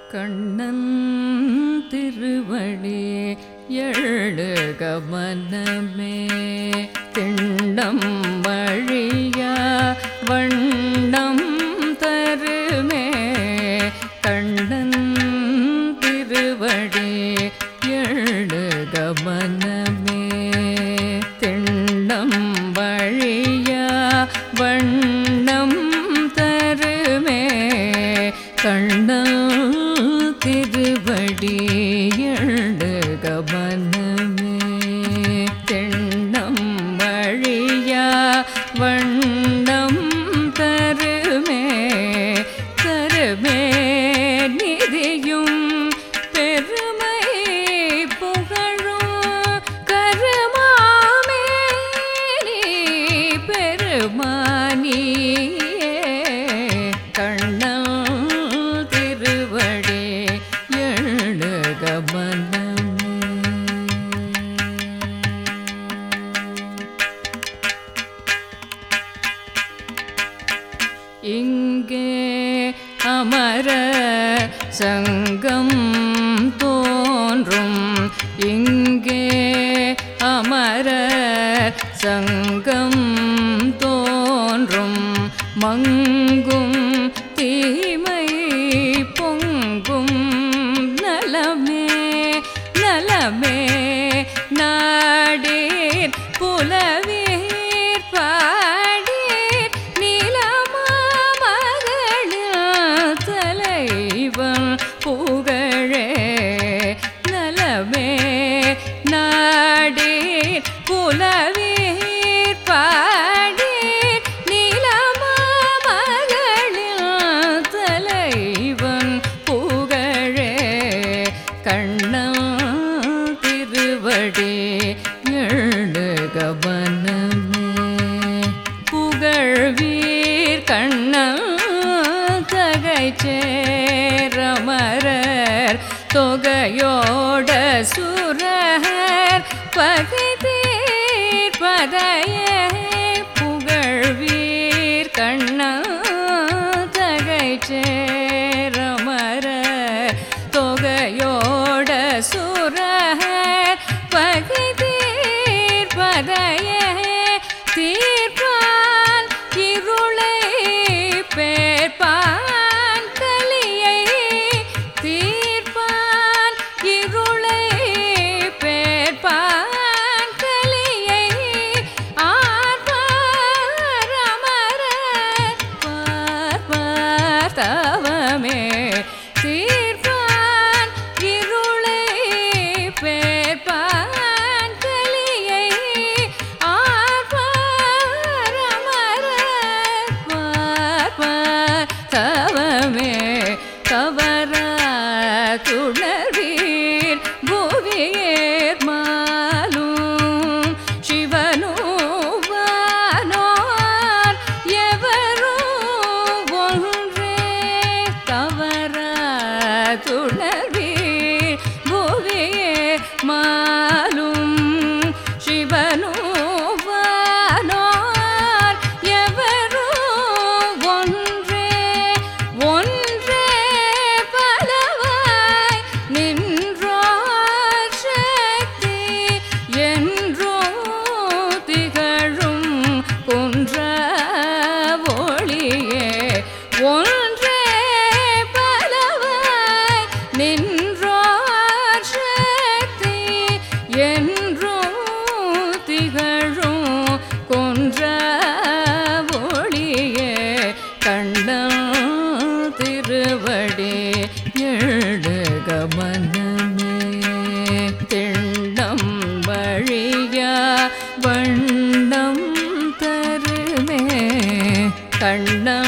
கண்ணன் திருவடி எழுக மனமே திண்டம் வழியா வண்ணம் தருமே கண்ணன் திருவடி எழுக மனமே திண்டம் வழியா வண்ணம் தருமே கண்ணா திருவடி எழுக மனமே தெண்ணம் வழியா வண்ணம் தருமே தருமே நிதியும் பெருமை புகழும் கருமாமே நீ பெருமானியே கண்ணா திருவடி எழுக மனமே இங்கே அமர சங்கம் தோன்றும் இங்கே அமர சங்கம் தோன்றும் மங்கும் தீமை பொங்கும் நலமே நலமே நாடீர் புலவீர் பாடீர் நீலமாமகளில் தலைவன் புகழே நலமே நாடீர் புலவீர் பாடீர் நீலமாமகளில் தலைவன் புகழே கண்ணா திருவடி எழுக மனமே புகழ்வீர் கண்ணா தகை சேரமரர் தொகையோட சுரர் பகைதீர் பதையே புகழ்வீர் கண்ணா தகை சேரமரர் தொகையோட சுரர் பகைதீர் பதையே தீர்ப்பான் இருளை பேர்ப்பான் கலியை தீர்ப்பான் இருளை பேர்ப்பான் கலியை ஆர்ப்பார் அமரர் பார்ப்பார் தவமே தீர்ப்பான் இருளை பேர்ப்பான் கலியை ஆர்ப்பார் அமரர் பார்ப்பார் தவமே தவறா துணர்வீர் புவியேர் மாலும் சிவனும் வானோர் எவரும் ஒன்றே தவறா துணர்வீர் புவியேர் மாலும் சிவனும் வானோர் எவரும் ஒன்றே ஒன்றே பலவாய் நின்றோர் சக்தி என்றோ திகழும் குன்ற ஒளியே ஒன்றே பலவாய் நின்றோர் சக்தி என்றோ திகழும் கொன்ற ஒளியே கண்ணா திருவடி எழுக மனமே திண்ணம் வழியா வண்ணம் தருமே கண்ணா